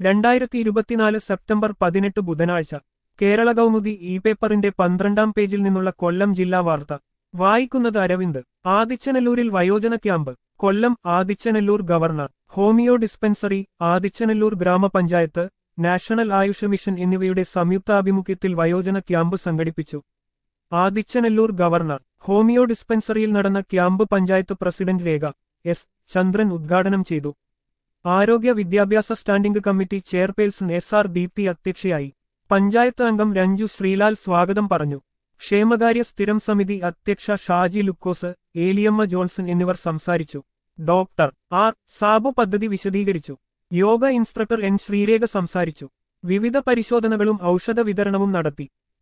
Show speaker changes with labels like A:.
A: രണ്ടായിരത്തി ഇരുപത്തിനാല് സെപ്റ്റംബർ പതിനെട്ട് ബുധനാഴ്ച കേരള കൗമുദി ഇ പേപ്പറിന്റെ പന്ത്രണ്ടാം പേജിൽ നിന്നുള്ള കൊല്ലം ജില്ലാ വാർത്ത വായിക്കുന്നത് അരവിന്ദ് ആദിച്ചനല്ലൂരിൽ വയോജന camp Kollam Adichanallur governor homeo dispensary Adichanallur ഗ്രാമപഞ്ചായത്ത് നാഷണൽ ആയുഷ മിഷൻ എന്നിവയുടെ സംയുക്താഭിമുഖ്യത്തിൽ വയോജന ക്യാമ്പ് സംഘടിപ്പിച്ചു ആദിച്ചനല്ലൂർ ഗവർണർ ഹോമിയോ ഡിസ്പെൻസറിയിൽ നടന്ന camp panchayat president Rekha S Chandran ഉദ്ഘാടനം ചെയ്തു ആരോഗ്യ വിദ്യാഭ്യാസ standing committee chairperson S R Deepthi അധ്യക്ഷയായി പഞ്ചായത്ത് അംഗം രഞ്ജു ശ്രീലാൽ സ്വാഗതം പറഞ്ഞു ക്ഷേമകാര്യ സ്ഥിരം സമിതി അധ്യക്ഷ ഷാജി ലുക്കോസ് ഏലിയമ്മ ജോൺസൺ എന്നിവർ സംസാരിച്ചു ഡോക്ടർ ആർ സാബു പദ്ധതി വിശദീകരിച്ചു യോഗ ഇൻസ്ട്രക്ടർ എൻ ശ്രീരേഖ സംസാരിച്ചു വിവിധ പരിശോധനകളും ഔഷധ വിതരണവും നടത്തി